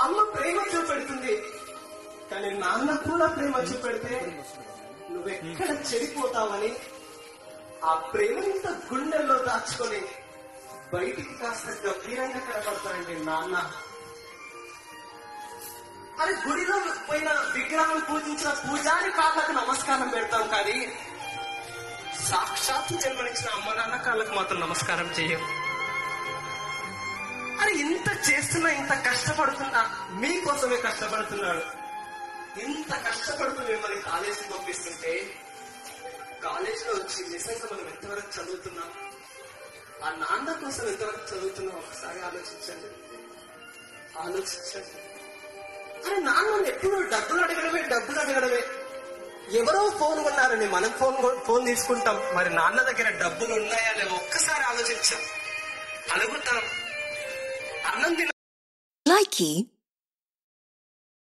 అమ్మ ప్రేమ చూపెడుతుంది కానీ నాన్న కూడా ప్రేమ చూపెడితే నువ్వెక్కడ చెడిపోతావని ఆ ప్రేమంత గుండెల్లో దాచుకొని బయటికి కాస్త గంభీరంగా కనపడతారండి నాన్న అరే గుడిలో పోయిన విగ్రహం పూజించిన పూజారి కాళ్ళకు నమస్కారం పెడతాం కానీ సాక్షాత్తు జన్మనిచ్చిన అమ్మ నాన్న కాళ్ళకు మాత్రం నమస్కారం చేయం అరే ఇంత చేస్తున్నా ఇంత కష్టపడుతున్నా మీకోసమే కష్టపడుతున్నాడు ఇంత కష్టపడుతూ మిమ్మల్ని కాలేజీ పంపిస్తుంటే కాలేజీలో వచ్చి నిజంగా మనం ఎంతవరకు చదువుతున్నాం ఆ నాన్న కోసం ఎంతవరకు చదువుతున్నాం ఒకసారి ఆలోచించండి ఆలోచించండి అరే నాన్న ఎప్పుడు డబ్బులు అడగడమే డబ్బులు అడగడమే ఎవరో ఫోన్ కొన్నారని మనం ఫోన్ కొ- ఫోన్ తీసుకుంటాం మరి నాన్న దగ్గర డబ్బులు ఉన్నాయా లేవో ఒక్కసారి ఆలోచించాం అడుగుతాం అన్నం తిన Likey